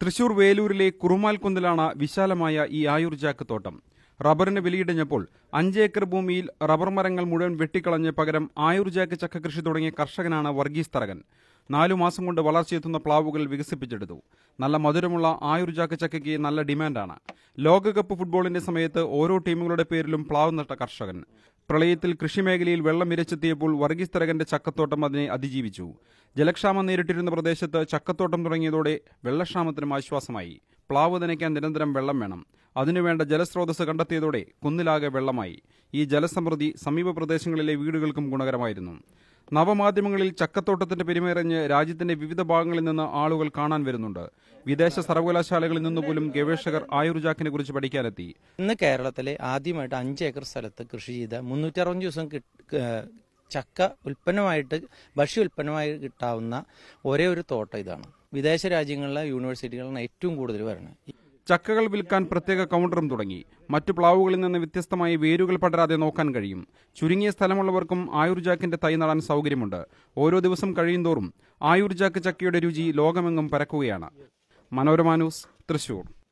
തൃശൂർ വേലൂരിലെ കുറുമാൽക്കുന്നിലാണ് വിശാലമായ ഈ ആയുർ ജാക്ക് തോട്ടം റബ്ബറിന് വിലയിടിഞ്ഞപ്പോൾ അഞ്ച് ഏക്കർ ഭൂമിയിൽ റബ്ബർ മരങ്ങൾ മുഴുവൻ വെട്ടിക്കളഞ്ഞ് പകരം ആയുർ ജാക്ക് ചക്ക കൃഷി തുടങ്ങിയ കർഷകനാണ് വർഗീസ് തറകൻ നാലു മാസം കൊണ്ട് വളർച്ചയെത്തുന്ന പ്ലാവുകൾ വികസിപ്പിച്ചെടുത്തു നല്ല മധുരമുള്ള ആയുർ ജാക്ക് ചക്കയ്ക്ക് നല്ല ഡിമാൻഡാണ് ലോകകപ്പ് ഫുട്ബോളിന്റെ സമയത്ത് ഓരോ ടീമുകളുടെ പേരിലും പ്ലാവ് നട്ട കർഷകൻ പ്രളയത്തിൽ കൃഷിമേഖലയിൽ വെള്ളം ഇരച്ചെത്തിയപ്പോൾ വർഗീസ് തരകന്റെ ചക്കത്തോട്ടം അതിനെ അതിജീവിച്ചു ജലക്ഷാമം നേരിട്ടിരുന്ന പ്രദേശത്ത് ചക്കത്തോട്ടം തുടങ്ങിയതോടെ വെള്ളക്ഷാമത്തിനും ആശ്വാസമായി പ്ലാവ് നനയ്ക്കാൻ നിരന്തരം വെള്ളം വേണം അതിനുവേണ്ട ജലസ്രോതസ് കണ്ടെത്തിയതോടെ കുന്നിലാകെ വെള്ളമായി ഈ ജലസമൃദ്ധി സമീപ പ്രദേശങ്ങളിലെ വീടുകൾക്കും ഗുണകരമായിരുന്നു നവമാധ്യമങ്ങളിൽ ചക്കത്തോട്ടത്തിന്റെ പെരുമയറിഞ്ഞ് രാജ്യത്തിന്റെ വിവിധ ഭാഗങ്ങളിൽ നിന്ന് ആളുകൾ കാണാൻ വരുന്നുണ്ട് വിദേശ സർവകലാശാലകളിൽ നിന്നുപോലും ഗവേഷകർ ആയുർജാക്കിനെ കുറിച്ച് പഠിക്കാനെത്തി ഇന്ന് കേരളത്തിലെ ആദ്യമായിട്ട് അഞ്ച് ഏക്കർ സ്ഥലത്ത് കൃഷി ചെയ്ത മുന്നൂറ്റി അറുപത് ദിവസം കിട്ട്- ഏഹ് ചക്ക ഉൽപ്പന്നമായിട്ട് ഭക്ഷ്യ ഉൽപ്പന്നമായി കിട്ടാവുന്ന ഒരേ ഒരു തോട്ടം ഇതാണ് വിദേശ രാജ്യങ്ങളിലെ യൂണിവേഴ്സിറ്റികളാണ് ഏറ്റവും കൂടുതൽ വരുന്നത് ചക്കകൾ വിൽക്കാൻ പ്രത്യേക കൗണ്ടറും തുടങ്ങി മറ്റു പ്ലാവുകളിൽ നിന്ന് വ്യത്യസ്തമായി വേരുകൾ പടരാതെ നോക്കാൻ കഴിയും ചുരുങ്ങിയ സ്ഥലമുള്ളവർക്കും ആയുർജാക്കിന്റെ തൈ നടാൻ സൗകര്യമുണ്ട് ഓരോ ദിവസം കഴിയുന്തോറും ആയുർജാക്ക് ചക്കയുടെ രുചി ലോകമെങ്ങും പരക്കുകയാണ് മനോരമ ന്യൂസ് തൃശൂർ